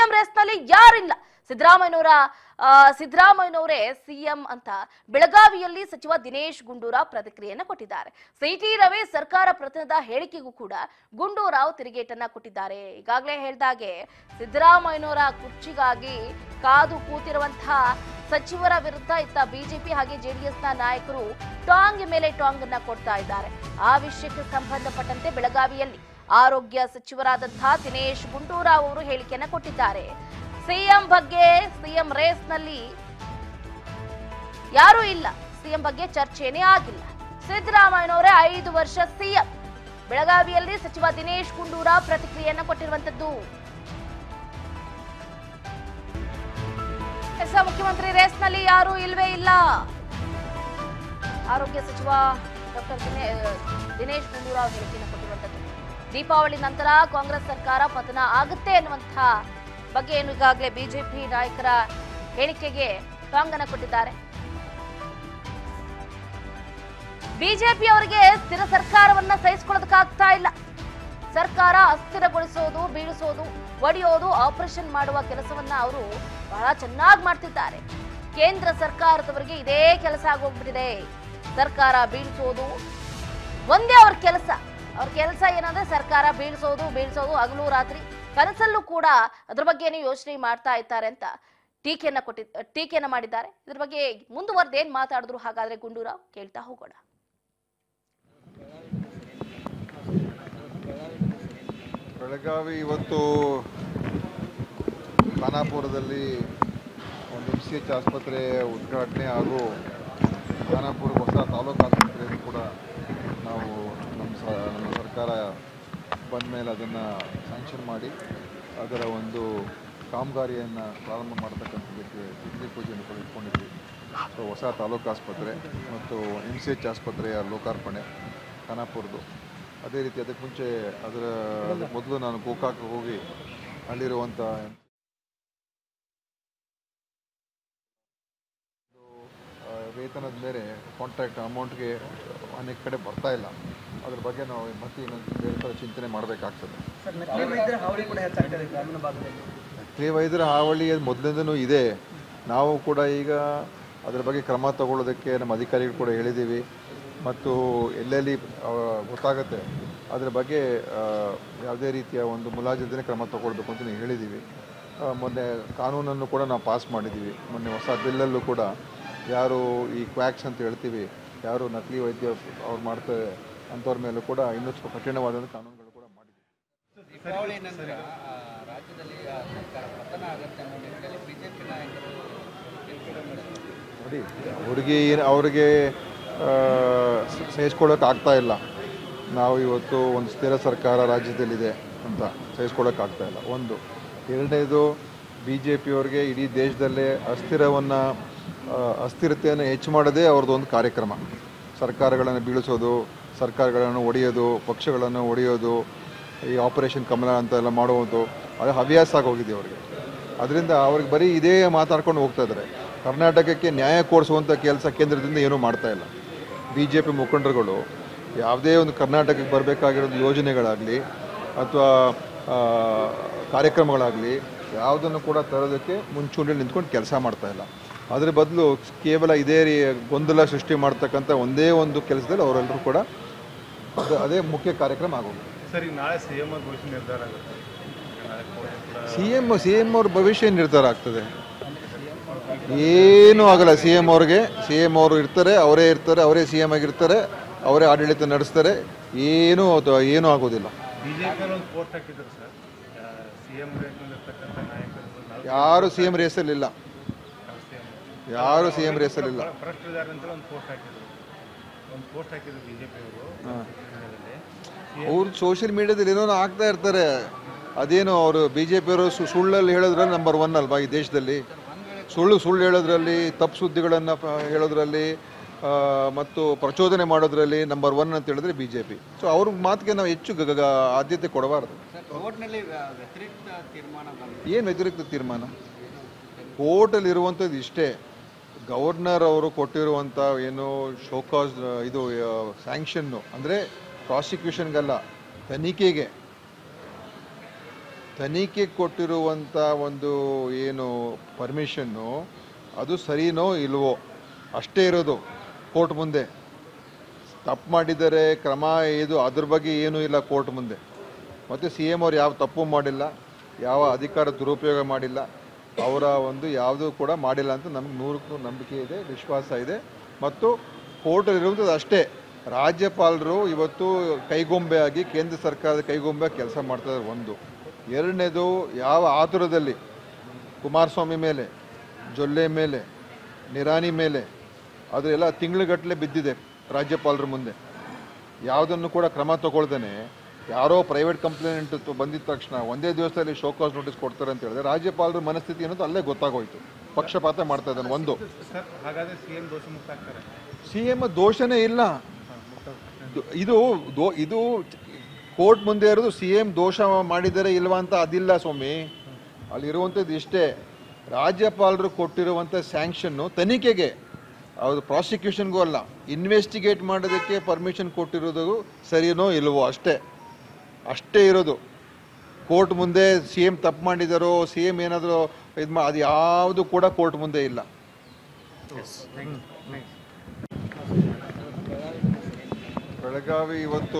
CM ರೇಸ್ನಲ್ಲಿ ಯಾರಿಲ್ಲ ಸಿದ್ದರಾಮಯ್ಯನವರ ಆ, ಸಿದ್ದರಾಮಯ್ಯನವರೇ ಸಿಎಂ ಅಂತ ಬೆಳಗಾವಿಯಲ್ಲಿ ಸಚಿವ ದಿನೇಶ್ ಗುಂಡೂರಾವ್ ಪ್ರತಿಕ್ರಿಯೆಯನ್ನ ಕೊಟ್ಟಿದ್ದಾರೆ ಸಿಟಿ ರವಿ ಸರ್ಕಾರ ಪ್ರತಿನಿಧ ಹೇಳಿಕೆಗೂ ಕೂಡ ಗುಂಡೂರಾವ್ ತಿರುಗೇಟನ್ನ ಕೊಟ್ಟಿದ್ದಾರೆ ಈಗಾಗಲೇ ಹೇಳ್ದಾಗೆ ಸಿದ್ದರಾಮಯ್ಯನವರ ಕುರ್ಚಿಗಾಗಿ ಕಾದು ಕೂತಿರುವಂತಹ ಸಚಿವರ ವಿರುದ್ಧ ಇತ್ತ ಬಿಜೆಪಿ ಹಾಗೆ ಜೆಡಿಎಸ್ನ ನಾಯಕರು ಟಾಂಗ್ ಮೇಲೆ ಟಾಂಗ್ ಅನ್ನ ಕೊಡ್ತಾ ಇದ್ದಾರೆ ಆ ವಿಷಯಕ್ಕೆ ಸಂಬಂಧಪಟ್ಟಂತೆ ಬೆಳಗಾವಿಯಲ್ಲಿ ಆರೋಗ್ಯ ಸಚಿವರಾದಂತಹ ದಿನೇಶ್ ಗುಂಡೂರಾವ್ ಅವರು ಹೇಳಿಕೆಯನ್ನ ಕೊಟ್ಟಿದ್ದಾರೆ ಸಿಎಂ ಬಗ್ಗೆ ಸಿಎಂ ರೇಸ್ನಲ್ಲಿ ಯಾರೂ ಇಲ್ಲ ಸಿಎಂ ಬಗ್ಗೆ ಚರ್ಚೆನೇ ಆಗಿಲ್ಲ ಸಿದ್ದರಾಮಯ್ಯನವರೇ ಐದು ವರ್ಷ ಸಿಎಂ ಬೆಳಗಾವಿಯಲ್ಲಿ ಸಚಿವ ದಿನೇಶ್ ಗುಂಡೂರಾವ್ ಪ್ರತಿಕ್ರಿಯೆಯನ್ನ ಕೊಟ್ಟಿರುವಂತದ್ದು ಎಸ್ ಮುಖ್ಯಮಂತ್ರಿ ರೇಸ್ನಲ್ಲಿ ಯಾರೂ ಇಲ್ವೇ ಇಲ್ಲ ಆರೋಗ್ಯ ಸಚಿವ ಡಾಕ್ಟರ್ ದಿನೇಶ್ ಗುಂಡೂರಾವ್ ಹೇಳಿಕೆಯನ್ನು ಕೊಟ್ಟಿರುವಂತದ್ದು ದೀಪಾವಳಿ ನಂತರ ಕಾಂಗ್ರೆಸ್ ಸರ್ಕಾರ ಪತನ ಆಗುತ್ತೆ ಎನ್ನುವಂತಹ ಬಗ್ಗೆ ಏನು ಈಗಾಗಲೇ ಬಿಜೆಪಿ ನಾಯಕರ ಹೇಳಿಕೆಗೆ ಟಾಂಗನ ಕೊಟ್ಟಿದ್ದಾರೆ ಬಿಜೆಪಿ ಅವರಿಗೆ ಸ್ಥಿರ ಸರ್ಕಾರವನ್ನ ಸಹಿಸಿಕೊಳ್ಳೋದಕ್ಕಾಗ್ತಾ ಇಲ್ಲ ಸರ್ಕಾರ ಅಸ್ಥಿರಗೊಳಿಸೋದು ಬೀಳಿಸೋದು ಒಡೆಯೋದು ಆಪರೇಷನ್ ಮಾಡುವ ಕೆಲಸವನ್ನ ಅವರು ಬಹಳ ಚೆನ್ನಾಗಿ ಮಾಡ್ತಿದ್ದಾರೆ ಕೇಂದ್ರ ಸರ್ಕಾರದವರಿಗೆ ಇದೇ ಕೆಲಸ ಆಗೋಗ್ಬಿಟ್ಟಿದೆ ಸರ್ಕಾರ ಬೀಳಿಸೋದು ಒಂದೇ ಅವ್ರ ಕೆಲಸ ಅವ್ರ ಕೆಲಸ ಏನಂದ್ರೆ ಸರ್ಕಾರ ಬೀಳ್ಸೋದು ಬೀಳ್ಸೋದು ಹಗಲು ರಾತ್ರಿ ಕನಸಲ್ಲೂ ಕೂಡ ಅದ್ರ ಬಗ್ಗೆನೇ ಯೋಚನೆ ಮಾಡ್ತಾ ಇದ್ದಾರೆ ಅಂತ ಟೀಕೆಯನ್ನ ಕೊಟ್ಟಿ ಟೀಕೆಯನ್ನ ಮಾಡಿದ್ದಾರೆ ಇದ್ರ ಬಗ್ಗೆ ಮುಂದುವರೆದು ಏನ್ ಮಾತಾಡಿದ್ರು ಹಾಗಾದ್ರೆ ಗುಂಡೂರಾವ್ ಕೇಳ್ತಾ ಹೋಗೋಣ ಬೆಳಗಾವಿ ಇವತ್ತು ಖಾನಾಪುರದಲ್ಲಿ ಒಂದು ಎಮ್ ಸಿ ಎಚ್ ಆಸ್ಪತ್ರೆ ಉದ್ಘಾಟನೆ ಹಾಗೂ ಖಾನಾಪುರ ಹೊಸ ತಾಲೂಕು ಆಸ್ಪತ್ರೆಯನ್ನು ಕೂಡ ನಾವು ನಮ್ಮ ಸ ನಮ್ಮ ಸರ್ಕಾರ ಬಂದ ಮೇಲೆ ಅದನ್ನು ಸ್ಯಾಂಕ್ಷನ್ ಮಾಡಿ ಅದರ ಒಂದು ಕಾಮಗಾರಿಯನ್ನು ಪ್ರಾರಂಭ ಮಾಡತಕ್ಕಂಥದ್ದಕ್ಕೆ ಗುದ್ಲಿ ಪೂಜೆಯನ್ನು ಕೂಡ ಇಟ್ಕೊಂಡಿದ್ವಿ ಸೊ ಹೊಸ ತಾಲೂಕು ಆಸ್ಪತ್ರೆ ಮತ್ತು ಎಮ್ ಸಿ ಎಚ್ ಆಸ್ಪತ್ರೆಯ ಲೋಕಾರ್ಪಣೆ ಖಾನಾಪುರದು ಅದೇ ರೀತಿ ಅದಕ್ಕೆ ಮುಂಚೆ ಅದರ ಮೊದಲು ನಾನು ಗೋಕಾಕ್ ಹೋಗಿ ಅಲ್ಲಿರುವಂಥ ಆ, ವೇತನದ ಮೇಲೆ ಕಾಂಟ್ರಾಕ್ಟ್ ಅಮೌಂಟ್ಗೆ ಅನೇಕ ಕಡೆ ಬರ್ತಾ ಇಲ್ಲ ಅದ್ರ ಬಗ್ಗೆ ನಾವು ಮತ್ತೆ ಇನ್ನೊಂದು ಬೇರೆ ಥರ ಚಿಂತನೆ ಮಾಡಬೇಕಾಗ್ತದೆ ಸರ್ ನಕಲಿ ವೈದ್ಯರ ಹಾವಳಿ ಕೂಡ ಹೆಚ್ಚಾಗ್ತದೆ ಗ್ರಾಮೀಣ ಭಾಗದಲ್ಲಿ ನಕಲಿ ವೈದ್ಯರ ಹಾವಳಿ ಮೊದಲಿಂದನೂ ಇದೆ ನಾವು ಕೂಡ ಈಗ ಅದರ ಬಗ್ಗೆ ಕ್ರಮ ತಗೊಳ್ಳೋದಕ್ಕೆ ನಮ್ಮ ಅಧಿಕಾರಿಗಳು ಕೂಡ ಹೇಳಿದ್ದೀವಿ ಮತ್ತು ಎಲ್ಲೆಲ್ಲಿ ಆ, ಗೊತ್ತಾಗುತ್ತೆ ಅದರ ಬಗ್ಗೆ ಆ, ಯಾವುದೇ ರೀತಿಯ ಒಂದು ಮುಲಾಜಿಲ್ದೇ ಕ್ರಮ ತಗೊಳ್ಬೇಕು ಅಂತ ನಾವು ಹೇಳಿದ್ದೀವಿ ಆ, ಮೊನ್ನೆ ಕಾನೂನನ್ನು ಕೂಡ ನಾವು ಪಾಸ್ ಮಾಡಿದ್ದೀವಿ ಮೊನ್ನೆ ಹೊಸ ಬಿಲ್ಲಲ್ಲೂ ಕೂಡ ಯಾರು ಈ ಕ್ವ್ಯಾಕ್ಸ್ ಅಂತ ಹೇಳ್ತೀವಿ ಯಾರು ನಕಲಿ ವೈದ್ಯ ಅವ್ರು ಮಾಡ್ತಾರೆ ಅಂಥವ್ರ ಮೇಲೂ ಕೂಡ ಇನ್ನೂ ಸ್ವಲ್ಪ ಕಠಿಣವಾದ ಕಾನೂನುಗಳು ಕೂಡ ಮಾಡಿದ್ದೀವಿ ದೀಪಾವಳಿ ನಂತರ ಆ, ರಾಜ್ಯದಲ್ಲಿ ಆ ಸರ್ಕಾರ ಪತನ ಆಗುತ್ತೆ ಅನ್ನೋ ನಿಟ್ಟಿನಲ್ಲಿ ಬಿಜೆಪಿ ನಾಯಕರು ಕಿರುಕುಳ ಮಾಡಿದ್ದಾರೆ ನೋಡಿ ಅವ್ರಿಗೆ ಏನು ಅವ್ರಿಗೆ ಸಹಿಸ್ಕೊಳ್ಳೋಕೆ ಆಗ್ತಾ ಇಲ್ಲ ನಾವು ಇವತ್ತು ಒಂದು ಸ್ಥಿರ ಸರ್ಕಾರ ರಾಜ್ಯದಲ್ಲಿದೆ ಅಂತ ಸಹಿಸ್ಕೊಳ್ಳೋಕೆ ಆಗ್ತಾ ಇಲ್ಲ ಒಂದು ಎರಡನೇದು ಬಿ ಜೆ ಪಿಯವ್ರಿಗೆ ಇಡೀ ದೇಶದಲ್ಲೇ ಅಸ್ಥಿರವನ್ನು ಅಸ್ಥಿರತೆಯನ್ನು ಹೆಚ್ಚು ಮಾಡೋದೇ ಅವ್ರದ್ದು ಒಂದು ಕಾರ್ಯಕ್ರಮ ಸರ್ಕಾರಗಳನ್ನು ಬೀಳಿಸೋದು ಸರ್ಕಾರಗಳನ್ನು ಒಡೆಯೋದು ಪಕ್ಷಗಳನ್ನು ಒಡೆಯೋದು ಈ ಆಪರೇಷನ್ ಕಮಲ ಅಂತ ಎಲ್ಲ ಮಾಡುವುದು ಅದು ಹವ್ಯಾಸ ಆಗೋಗಿದೆ ಅವ್ರಿಗೆ ಅದರಿಂದ ಅವ್ರಿಗೆ ಬರೀ ಇದೇ ಮಾತಾಡ್ಕೊಂಡು ಹೋಗ್ತಾ ಇದ್ದಾರೆ ಕರ್ನಾಟಕಕ್ಕೆ ನ್ಯಾಯ ಕೊಡಿಸುವಂಥ ಕೆಲಸ ಕೇಂದ್ರದಿಂದ ಏನೂ ಮಾಡ್ತಾ ಇಲ್ಲ ಬಿ ಜೆ ಪಿ ಮುಖಂಡರುಗಳು ಯಾವುದೇ ಒಂದು ಕರ್ನಾಟಕಕ್ಕೆ ಬರಬೇಕಾಗಿರೋದು ಯೋಜನೆಗಳಾಗಲಿ ಅಥವಾ ಕಾರ್ಯಕ್ರಮಗಳಾಗಲಿ ಯಾವುದನ್ನು ಕೂಡ ತರೋದಕ್ಕೆ ಮುಂಚೂಣಿಯಲ್ಲಿ ನಿಂತ್ಕೊಂಡು ಕೆಲಸ ಮಾಡ್ತಾ ಇಲ್ಲ ಅದ್ರ ಬದಲು ಕೇವಲ ಇದೇ ರೀ ಗೊಂದಲ ಸೃಷ್ಟಿ ಮಾಡ್ತಕ್ಕಂಥ ಒಂದೇ ಒಂದು ಕೆಲಸದಲ್ಲಿ ಅವರೆಲ್ಲರೂ ಕೂಡ ಅದು ಅದೇ ಮುಖ್ಯ ಕಾರ್ಯಕ್ರಮ ಆಗೋಗಿದೆ ಸರ್ ಈಗ ನಾಳೆ ಸಿ ಎಂ ಅವ್ರ ಭವಿಷ್ಯ ನಿರ್ಧಾರ ಆಗುತ್ತೆ ಈಗ ನಾಳೆ ಕೋರ್ಟ್ ಕೂಡ ಸಿ ಎಮ್ ಸಿ ಎಮ್ ಅವ್ರ ಭವಿಷ್ಯ ನಿರ್ಧಾರ ಆಗ್ತದೆ ಏನೂ ಆಗಲ್ಲ ಸಿ ಎಮ್ ಅವ್ರಿಗೆ ಸಿ ಎಮ್ ಅವರು ಇರ್ತಾರೆ ಅವರೇ ಇರ್ತಾರೆ ಅವರೇ ಸಿ ಎಮ್ ಆಗಿರ್ತಾರೆ ಅವರೇ ಆಡಳಿತ ನಡೆಸ್ತಾರೆ ಏನೂ ಅದು ಏನೂ ಆಗೋದಿಲ್ಲ ಬಿಜೆಪಿ ಒಂದು ಪೋಸ್ಟ್ ಹಾಕಿದ್ರು ಸರ್ ಸಿ ಎಂ ರೇಟ್ನಲ್ಲಿರ್ತಕ್ಕಂಥ ನಾಯಕರು ನಾಲ್ಕು ಯಾರು ಸಿ ಎಮ್ ರೇಸಲ್ಲಿಲ್ಲ CM. ಯಾರು ಸಿ ಎಮ್ ರೇಸಲ್ಲಿಲ್ಲ ಭ್ರಷ್ಟರಿದ್ದಾರೆ ಅಂತ ಒಂದು ಪೋಸ್ಟ್ ಹಾಕಿದ್ರು ಒಂದು ಪೋಸ್ಟ್ ಹಾಕಿದ್ರು ಬಿಜೆಪಿ ಅವರು ಅವ್ರು ಸೋಷಿಯಲ್ ಮೀಡಿಯಾದಲ್ಲಿ ಏನೋ ಆಗ್ತಾ ಇರ್ತಾರೆ ಅದೇನು ಅವರು ಬಿ ಜೆ ಪಿಯವರು ಸುಳ್ಳಲ್ಲಿ ಹೇಳೋದ್ರಲ್ಲಿ ನಂಬರ್ ಒನ್ ಅಲ್ವಾ ಈ ದೇಶದಲ್ಲಿ ಸುಳ್ಳು ಸುಳ್ಳು ಹೇಳೋದ್ರಲ್ಲಿ ತಪ್ಪು ಸುದ್ದಿಗಳನ್ನು ಹೇಳೋದ್ರಲ್ಲಿ ಆ, ಮತ್ತು ಪ್ರಚೋದನೆ ಮಾಡೋದ್ರಲ್ಲಿ ನಂಬರ್ ಒನ್ ಅಂತ ಹೇಳಿದ್ರೆ ಬಿ ಜೆ ಪಿ ಸೊ ಅವ್ರ ಮಾತಿಗೆ ನಾವು ಹೆಚ್ಚು ಗ- ಗ- ಆದ್ಯತೆ ಕೊಡಬಾರ್ದು ಸರ್ ಕೋರ್ಟ್ನಲ್ಲಿ ವ್ಯ- ವ್ಯತಿರಿಕ್ತ ತೀರ್ಮಾನ ಬಂದಿದೆ ಏನು ವ್ಯತಿರಿಕ್ತ ತೀರ್ಮಾನ ಕೋರ್ಟಲ್ಲಿ ಇರುವಂಥದ್ದು ಇಷ್ಟೇ ಗವರ್ನರ್ ಅವರು ಕೊಟ್ಟಿರುವಂಥ ಏನು ಶೋಕಾಸ್ ಇದು ಸ್ಯಾಂಕ್ಷನ್ನು ಅಂದರೆ ಪ್ರಾಸಿಕ್ಯೂಷನ್ಗಲ್ಲ ತನಿಖೆಗೆ ತನಿಖೆ ಕೊಟ್ಟಿರುವಂಥ ಒಂದು ಏನು ಪರ್ಮಿಷನ್ನು ಅದು ಸರಿನೋ ಇಲ್ವೋ ಅಷ್ಟೇ ಇರೋದು ಕೋರ್ಟ್ ಮುಂದೆ ತಪ್ಪು ಮಾಡಿದರೆ ಕ್ರಮ ಇದು ಅದ್ರ ಬಗ್ಗೆ ಏನೂ ಇಲ್ಲ ಕೋರ್ಟ್ ಮುಂದೆ ಮತ್ತು ಸಿ ಎಮ್ ಅವ್ರು ಯಾವ ತಪ್ಪು ಮಾಡಿಲ್ಲ ಯಾವ ಅಧಿಕಾರ ದುರುಪಯೋಗ ಮಾಡಿಲ್ಲ ಅವರ ಒಂದು ಯಾವುದೂ ಕೂಡ ಮಾಡಿಲ್ಲ ಅಂತ ನಮ್ಗೆ ನೂರಕ್ಕೂ ನಂಬಿಕೆ ಇದೆ ವಿಶ್ವಾಸ ಇದೆ ಮತ್ತು ಕೋರ್ಟಲ್ಲಿರುವಂಥದ್ದು ಅಷ್ಟೇ ರಾಜ್ಯಪಾಲರು ಇವತ್ತು ಕೈಗೊಂಬೆಯಾಗಿ ಕೇಂದ್ರ ಸರ್ಕಾರದ ಕೈಗೊಂಬೆ ಕೆಲಸ ಮಾಡ್ತಾರೆ ಒಂದು ಎರಡನೇದು ಯಾವ ಆತುರದಲ್ಲಿ ಕುಮಾರಸ್ವಾಮಿ ಮೇಲೆ ಜೊಲ್ಲೆ ಮೇಲೆ ನಿರಾನಿ ಮೇಲೆ ಅದೆಲ್ಲ ತಿಂಗಳುಗಟ್ಟಲೆ ಬಿದ್ದಿದೆ ರಾಜ್ಯಪಾಲರ ಮುಂದೆ ಯಾವುದನ್ನು ಕೂಡ ಕ್ರಮ ತಗೊಳ್ದೇನೆ ಯಾರೋ ಪ್ರೈವೇಟ್ ಕಂಪ್ಲೇಂಟ್ ಬಂದಿದ ತಕ್ಷಣ ಒಂದೇ ದಿವಸದಲ್ಲಿ ಶೋಕಾಸ್ ನೋಟಿಸ್ ಕೊಡ್ತಾರೆ ಅಂತ ಹೇಳಿದ್ರೆ ರಾಜ್ಯಪಾಲರ ಮನಸ್ಥಿತಿ ಅನ್ನೋದು ಅಲ್ಲೇ ಗೊತ್ತಾಗೋಯ್ತು ಪಕ್ಷಪಾತ ಮಾಡ್ತಾ ಇದ್ದಾನೆ ಒಂದು ಸರ್ ಹಾಗಾದ್ರೆ ಸಿ ಎಂ ದೋಷ ಮುಕ್ತ ಆಗ್ತಾರೆ ಸಿ ಎಂ ದೋಷನೇ ಇಲ್ಲ ದು- ಇದು ದೋ- ಇದು ಕೋರ್ಟ್ ಮುಂದೆ ಇರೋದು ಸಿ ಎಂ ದೋಷ ಮಾಡಿದರೆ ಇಲ್ವಾ ಅಂತ ಅದಿಲ್ಲ ಸ್ವಾಮಿ ಅಲ್ಲಿರುವಂಥದ್ದು ಇಷ್ಟೇ ರಾಜ್ಯಪಾಲರು ಕೊಟ್ಟಿರುವಂಥ ಸ್ಯಾಂಕ್ಷನ್ನು ತನಿಖೆಗೆ ಅದು ಪ್ರಾಸಿಕ್ಯೂಷನ್ಗೂ ಅಲ್ಲ ಇನ್ವೆಸ್ಟಿಗೇಟ್ ಮಾಡೋದಕ್ಕೆ ಪರ್ಮಿಷನ್ ಕೊಟ್ಟಿರೋದು ಸರಿನೋ ಇಲ್ವೋ ಅಷ್ಟೇ ಅಷ್ಟೇ ಇರೋದು ಕೋರ್ಟ್ ಮುಂದೆ ಸಿ ಎಂ ತಪ್ಪು ಮಾಡಿದಾರೋ ಸಿ ಎಂ ಏನಾದರೂ ಇದು ಮಾ ಅದು ಯಾವುದು ಕೂಡ ಕೋರ್ಟ್ ಮುಂದೆ ಇಲ್ಲ ಬೆಳಗಾವಿ ಇವತ್ತು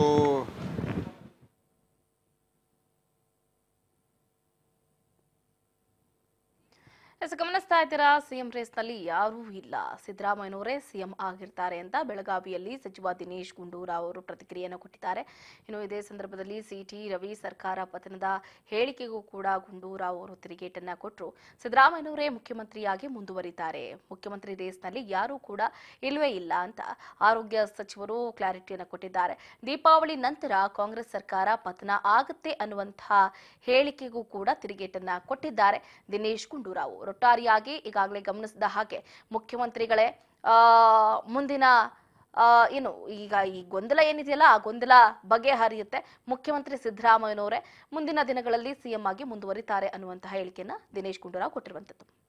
ಎಸ್ ಗಮನಿಸ್ತಾ ಇದ್ದೀರಾ ಸಿಎಂ ರೇಸ್ನಲ್ಲಿ ಯಾರೂ ಇಲ್ಲ ಸಿದ್ದರಾಮಯ್ಯನವರೇ ಸಿಎಂ ಆಗಿರ್ತಾರೆ ಅಂತ ಬೆಳಗಾವಿಯಲ್ಲಿ ಸಚಿವ ದಿನೇಶ್ ಗುಂಡೂರಾವ್ ಅವರು ಪ್ರತಿಕ್ರಿಯೆಯನ್ನು ಕೊಟ್ಟಿದ್ದಾರೆ ಇನ್ನು ಇದೇ ಸಂದರ್ಭದಲ್ಲಿ ಸಿಟಿ ರವಿ ಸರ್ಕಾರ ಪತನದ ಹೇಳಿಕೆಗೂ ಕೂಡ ಗುಂಡೂರಾವ್ ಅವರು ತಿರುಗೇಟನ್ನ ಕೊಟ್ಟರು ಸಿದ್ದರಾಮಯ್ಯನವರೇ ಮುಖ್ಯಮಂತ್ರಿಯಾಗಿ ಮುಂದುವರಿತಾರೆ ಮುಖ್ಯಮಂತ್ರಿ ರೇಸ್ನಲ್ಲಿ ಯಾರೂ ಕೂಡ ಇಲ್ವೇ ಇಲ್ಲ ಅಂತ ಆರೋಗ್ಯ ಸಚಿವರು ಕ್ಲಾರಿಟಿಯನ್ನು ಕೊಟ್ಟಿದ್ದಾರೆ ದೀಪಾವಳಿ ನಂತರ ಕಾಂಗ್ರೆಸ್ ಸರ್ಕಾರ ಪತನ ಆಗುತ್ತೆ ಅನ್ನುವಂತಹ ಹೇಳಿಕೆಗೂ ಕೂಡ ತಿರುಗೇಟನ್ನ ಕೊಟ್ಟಿದ್ದಾರೆ ದಿನೇಶ್ ಗುಂಡೂರಾವ್ ಒಟ್ಟಾರೆಯಾಗಿ ಈಗಾಗಲೇ ಗಮನಿಸಿದ ಹಾಗೆ ಮುಖ್ಯಮಂತ್ರಿಗಳೇ ಆ, ಮುಂದಿನ ಆ, ಏನು ಈಗ ಈ ಗೊಂದಲ ಏನಿದೆಯಲ್ಲ ಆ ಗೊಂದಲ ಬಗೆಹರಿಯುತ್ತೆ ಮುಖ್ಯಮಂತ್ರಿ ಸಿದ್ದರಾಮಯ್ಯನವರೇ ಮುಂದಿನ ದಿನಗಳಲ್ಲಿ ಸಿಎಂ ಆಗಿ ಮುಂದುವರಿತಾರೆ ಅನ್ನುವಂತಹ ಹೇಳಿಕೆಯನ್ನ ದಿನೇಶ್ ಗುಂಡೂರಾವ್ ಕೊಟ್ಟಿರುವಂತದ್ದು